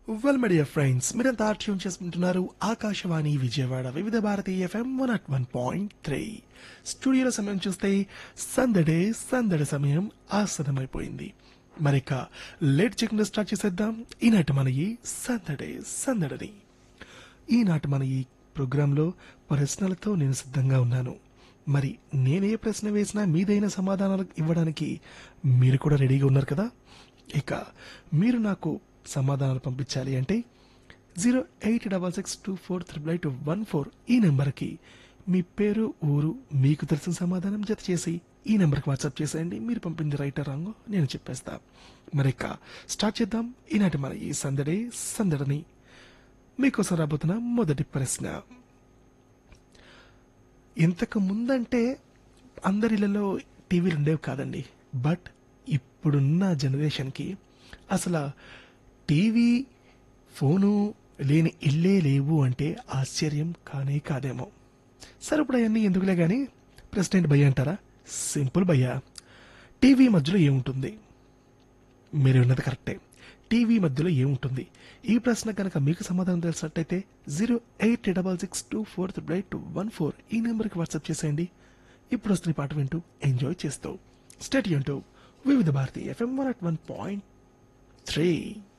well మీడియా friends మీరంతా tune చేసుకుంటున్నారు Akashvani Vijayawada Vividh Bharati FM one at one point three స్టూడియోలో సమయం చూస్తే సందడే సందడి సమయం ఆసనమైపోయింది మరిక లేట్ చేయకుండా స్టార్ట్ చేసేద్దాం ఈనాటి మన ఈ సందడే సందడిని ఈనాటి మన ఈ ప్రోగ్రాంలో ప్రశ్నలతో నేను సిద్ధంగా ఉన్నాను మరి నేనే ప్రశ్న వేసినా మీదైన సమాధానాలు ఇవ్వడానికి మీరు కూడా రెడీగా ఉన్నారు కదా ఇక మీరు నాకు సమాధానాలు పంపించాలి అంటే zero eight double six two four triple eight one four ఈ నెంబర్కి మీ పేరు ఊరు మీకు తెలిసిన సమాధానం జత చేసి ఈ నెంబర్కి వాట్సాప్ చేసేయండి మీరు పంపింది రైట్ రాంగో నేను చెప్పేస్తా మరి ఇక స్టార్ట్ చేద్దాం ఈనాటి మన ఈ సందడి సందడిని మీకోసం రాబోతున్న మొదటి ప్రశ్న ఇంతకు ముందంటే అందరిలలో టీవీలు ఉండేవి కాదండి బట్ ఇప్పుడున్న జనరేషన్కి అసలు టీవీ ఫోను లేని ఇల్లే లేవు అంటే ఆశ్చర్యం కానే కాదేమో సరే ఇప్పుడు అవన్నీ ఎందుకులే కానీ ప్రెసిడెంట్ భయ్య అంటారా సింపుల్ భయ్య టీవీ మధ్యలో ఏముంటుంది మీరు ఉన్నది కరెక్టే టీవీ మధ్యలో ఏముంటుంది ఈ ప్రశ్న కనుక మీకు సమాధానం తెలిసినట్టయితే zero eight double six two four triple eight one four ఈ నెంబర్కి వాట్సాప్ చేసేయండి ఇప్పుడు వస్తున్న ఈ పాట వింటూ ఎంజాయ్ చేస్తూ స్టేట్ యూన్ Vividh Bharati FM one at one point three